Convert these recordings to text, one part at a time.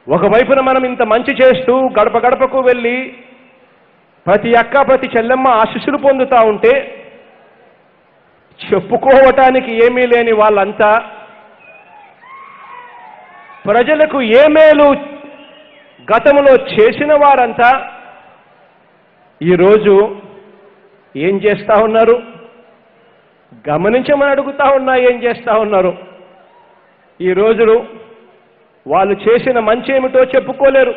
ఒకవైపున మనం ఇంత మంచి చేస్తూ గడప గడపకు వెళ్ళి ప్రతి అక్క ప్రతి చెల్లెమ్మ ఆశీస్సులు పొందుతా ఉంటే చెప్పుకోవటానికి ఏమీ లేని వాళ్ళంతా ప్రజలకు ఏ మేలు గతంలో చేసిన వారంతా ఈరోజు ఏం చేస్తా ఉన్నారు గమనించమని అడుగుతా ఉన్నా ఏం చేస్తా ఉన్నారు ఈ రోజులు వాళ్ళు చేసిన మంచి ఏమిటో చెప్పుకోలేరు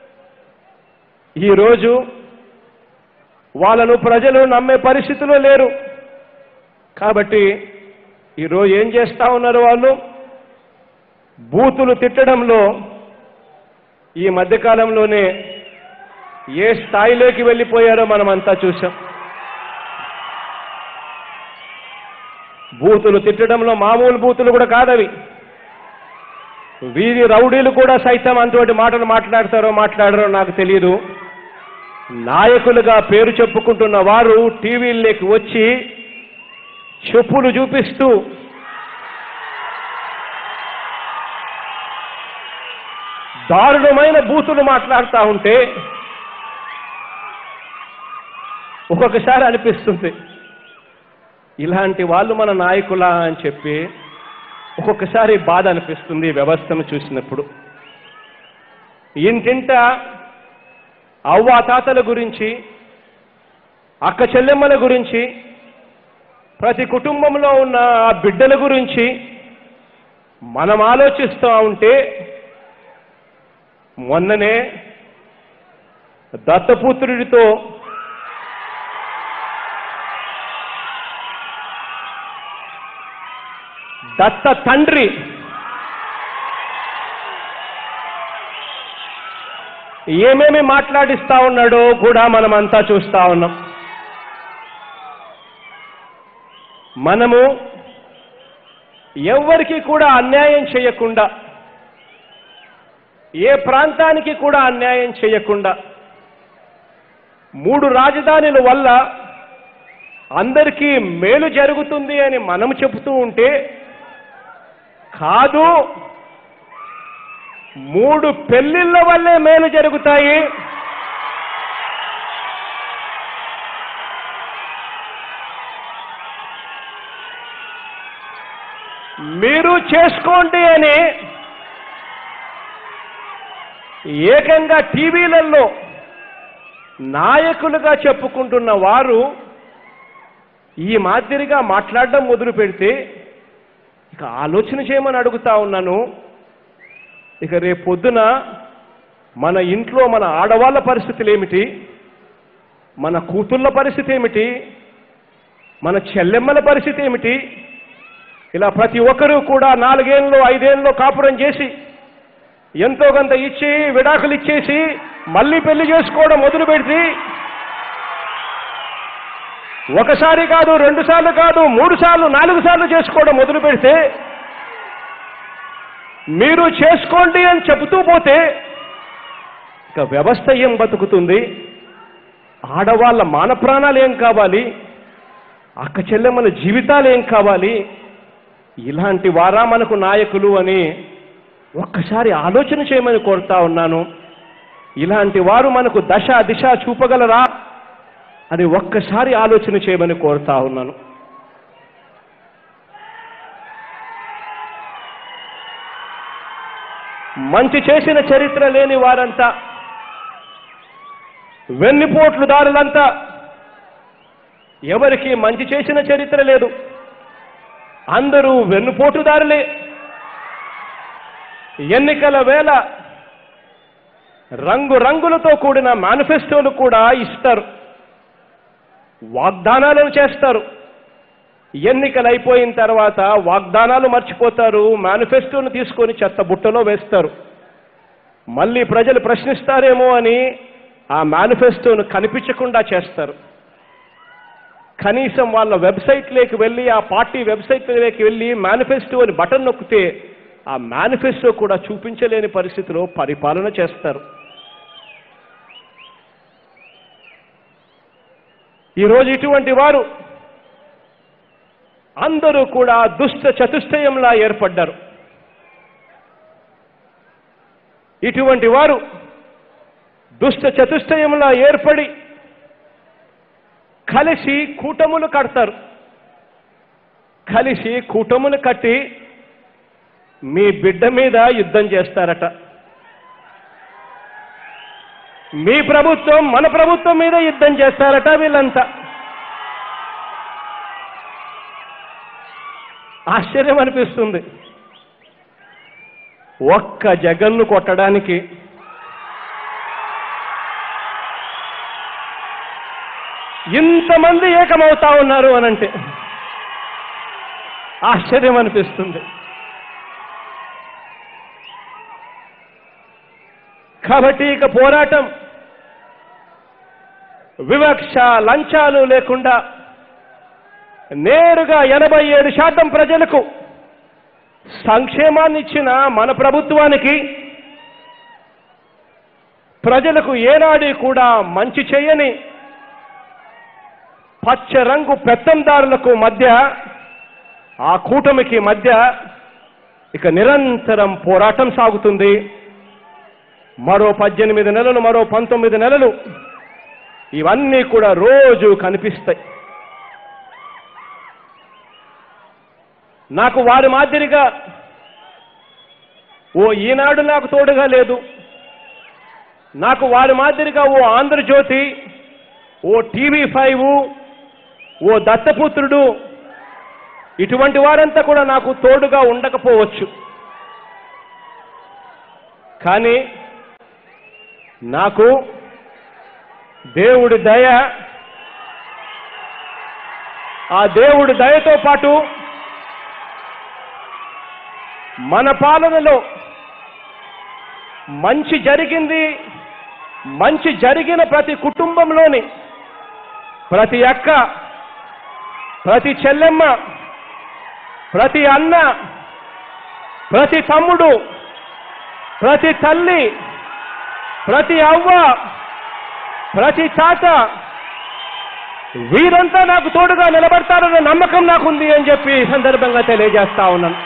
ఈరోజు వాళ్ళను ప్రజలు నమ్మే పరిస్థితిలో లేరు కాబట్టి ఈరోజు ఏం చేస్తా ఉన్నారు వాళ్ళు బూతులు తిట్టడంలో ఈ మధ్యకాలంలోనే ఏ స్థాయిలోకి వెళ్ళిపోయారో మనమంతా చూసాం బూతులు తిట్టడంలో మామూలు బూతులు కూడా కాదవి వీధి రౌడీలు కూడా సైతం అంతటి మాటలు మాట్లాడతారో మాట్లాడరో నాకు తెలియదు నాయకులుగా పేరు చెప్పుకుంటున్న వారు టీవీల్లోకి వచ్చి చెప్పులు చూపిస్తూ దారుణమైన బూతులు మాట్లాడుతూ ఉంటే ఒక్కొక్కసారి అనిపిస్తుంది ఇలాంటి వాళ్ళు మన నాయకులా అని చెప్పి ఒక్కొక్కసారి బాధ అనిపిస్తుంది ఈ వ్యవస్థను చూసినప్పుడు ఇంటింట అవ్వ తాతల గురించి అక్క చెల్లెమ్మల గురించి ప్రతి కుటుంబంలో ఉన్న ఆ బిడ్డల గురించి మనం ఆలోచిస్తూ ఉంటే మొన్ననే దత్తపుత్రుడితో దత్త తండ్రి ఏమేమి మాట్లాడిస్తా ఉన్నాడో కూడా మనమంతా చూస్తా ఉన్నాం మనము ఎవ్వరికి కూడా అన్యాయం చేయకుండా ఏ ప్రాంతానికి కూడా అన్యాయం చేయకుండా మూడు రాజధానుల వల్ల అందరికీ మేలు జరుగుతుంది అని మనం చెబుతూ ఉంటే కాదు మూడు పెళ్లిళ్ళ వల్లే మేలు జరుగుతాయి మీరు చేసుకోండి అని ఏకంగా టీవీలలో నాయకులుగా చెప్పుకుంటున్న వారు ఈ మాదిరిగా మాట్లాడడం మొదలు పెడితే ఇక ఆలోచన చేయమని అడుగుతా ఉన్నాను ఇక రేపు పొద్దున మన ఇంట్లో మన ఆడవాళ్ళ పరిస్థితులు ఏమిటి మన కూతుళ్ళ పరిస్థితి ఏమిటి మన చెల్లెమ్మల పరిస్థితి ఏమిటి ఇలా ప్రతి ఒక్కరూ కూడా నాలుగేళ్ళు ఐదేళ్ళు కాపురం చేసి ఎంతో కొంత ఇచ్చి విడాకులు ఇచ్చేసి మళ్ళీ పెళ్లి చేసుకోవడం మొదలు పెడితే ఒకసారి కాదు రెండు సార్లు కాదు మూడు సార్లు నాలుగు సార్లు చేసుకోవడం మొదలు పెడితే మీరు చేసుకోండి అని చెబుతూ పోతే ఇక వ్యవస్థ ఏం బతుకుతుంది ఆడవాళ్ళ మాన ప్రాణాలు ఏం కావాలి అక్క చెల్లెమ్మల జీవితాలు ఏం కావాలి ఇలాంటి వారా మనకు నాయకులు అని ఒక్కసారి ఆలోచన చేయమని కోరుతా ఉన్నాను ఇలాంటి వారు మనకు దశ దిశ చూపగలరా అని ఒక్కసారి ఆలోచన చేయమని కోరుతా ఉన్నాను మంచి చేసిన చరిత్ర లేని వారంతా వెన్నుపోట్లు దారులంతా ఎవరికి మంచి చేసిన చరిత్ర లేదు అందరూ వెన్నుపోటుదారులే ఎన్నికల వేళ రంగు రంగులతో కూడిన మేనిఫెస్టోలు కూడా ఇస్తారు వాగ్దానాలను చేస్తారు ఎన్నికలు అయిపోయిన తర్వాత వాగ్దానాలు మర్చిపోతారు మేనిఫెస్టోను తీసుకొని చెత్త బుట్టలో వేస్తారు మళ్ళీ ప్రజలు ప్రశ్నిస్తారేమో అని ఆ మేనిఫెస్టోను కనిపించకుండా చేస్తారు కనీసం వాళ్ళ వెబ్సైట్లోకి వెళ్ళి ఆ పార్టీ వెబ్సైట్లోకి వెళ్ళి మేనిఫెస్టో అని బటన్ నొక్కితే ఆ మేనిఫెస్టో కూడా చూపించలేని పరిస్థితిలో పరిపాలన చేస్తారు ఈరోజు ఇటువంటి వారు అందరూ కూడా దుష్ట చతుష్టయంలా ఏర్పడ్డారు ఇటువంటి వారు దుష్ట చతుష్టయములా ఏర్పడి కలిసి కూటములు కడతారు కలిసి కూటములు కట్టి మీ బిడ్డ మీద యుద్ధం చేస్తారట మీ ప్రభుత్వం మన ప్రభుత్వం మీద యుద్ధం చేస్తారట వీళ్ళంతా ఆశ్చర్యం అనిపిస్తుంది ఒక్క జగన్ను కొట్టడానికి ఇంతమంది ఏకమవుతా ఉన్నారు అనంటే ఆశ్చర్యం అనిపిస్తుంది కాబట్టి ఇక పోరాటం వివక్ష లంచాలు లేకుండా నేరుగా ఎనభై ఏడు శాతం ప్రజలకు సంక్షేమాన్ని ఇచ్చిన మన ప్రభుత్వానికి ప్రజలకు ఏనాడు కూడా మంచి చేయని పచ్చ రంగు పెత్తందారులకు మధ్య ఆ కూటమికి మధ్య ఇక నిరంతరం పోరాటం సాగుతుంది మరో పద్దెనిమిది నెలలు మరో పంతొమ్మిది నెలలు ఇవన్నీ కూడా రోజు కనిపిస్తాయి నాకు వారి మాదిరిగా ఓ ఈనాడు నాకు తోడుగా లేదు నాకు వారి మాదిరిగా ఓ ఆంధ్రజ్యోతి ఓ టీవీ ఫైవ్ ఓ దత్తపుత్రుడు ఇటువంటి వారంతా కూడా నాకు తోడుగా ఉండకపోవచ్చు కానీ నాకు దేవుడి దయ ఆ దేవుడి దయతో పాటు మన పాలనలో మంచి జరిగింది మంచి జరిగిన ప్రతి కుటుంబంలోని ప్రతి అక్క ప్రతి చెల్లెమ్మ ప్రతి అన్న ప్రతి తమ్ముడు ప్రతి తల్లి ప్రతి అవ్వ ప్రతి తాత వీరంతా నాకు తోడుగా నిలబడతారన్న నమ్మకం నాకుంది అని చెప్పి ఈ సందర్భంగా తెలియజేస్తా ఉన్నాను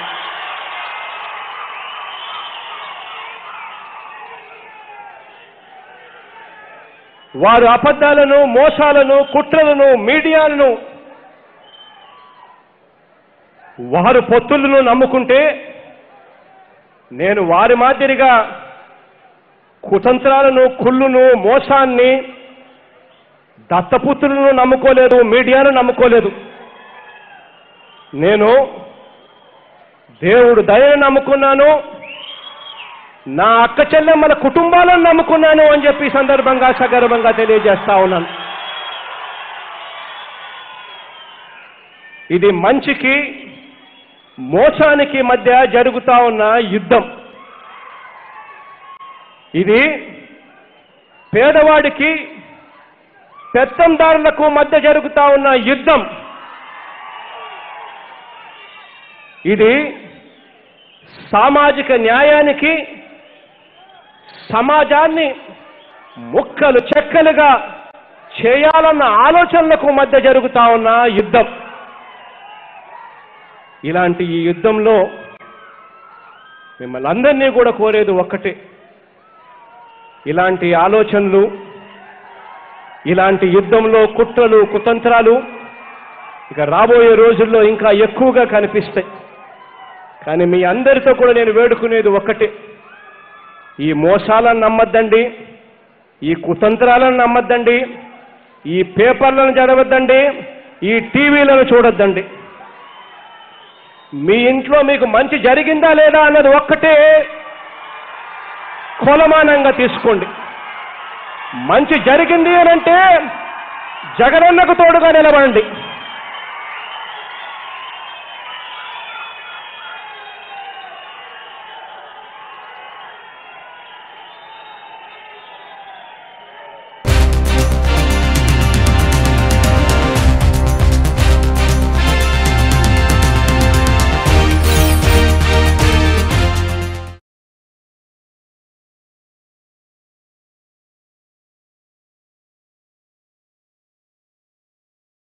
వారు అబద్ధాలను మోసాలను కుట్రలను మీడియాలను వారు పొత్తులను నమ్ముకుంటే నేను వారి మాదిరిగా కుతంత్రాలను కుళ్ళును మోసాన్ని దత్తపుత్రులను నమ్ముకోలేదు మీడియాను నమ్ముకోలేదు నేను దేవుడు దయను నమ్ముకున్నాను నా అక్క చెల్లెమ్మల కుటుంబాలను నమ్ముకున్నాను అని చెప్పి ఈ సందర్భంగా సగర్వంగా తెలియజేస్తా ఉన్నాను ఇది మంచికి మోసానికి మధ్య జరుగుతా ఉన్న యుద్ధం ఇది పేదవాడికి పెత్తందారులకు మధ్య జరుగుతా ఉన్న యుద్ధం ఇది సామాజిక న్యాయానికి సమాజాన్ని ముక్కలు చెక్కలుగా చేయాలన్న ఆలోచనలకు మధ్య జరుగుతా ఉన్న యుద్ధం ఇలాంటి ఈ యుద్ధంలో మిమ్మల్ని అందరినీ కూడా కోరేది ఒక్కటే ఇలాంటి ఆలోచనలు ఇలాంటి యుద్ధంలో కుట్రలు కుతంత్రాలు ఇక రాబోయే రోజుల్లో ఇంకా ఎక్కువగా కనిపిస్తాయి కానీ మీ అందరితో కూడా నేను వేడుకునేది ఒక్కటే ఈ మోసాలను నమ్మద్దండి ఈ కుతంత్రాలను నమ్మద్దండి ఈ పేపర్లను చదవద్దండి ఈ టీవీలను చూడొద్దండి మీ ఇంట్లో మీకు మంచి జరిగిందా లేదా అన్నది ఒక్కటే కొలమానంగా తీసుకోండి మంచి జరిగింది అని అంటే జగనన్నకు తోడుగా నిలబడండి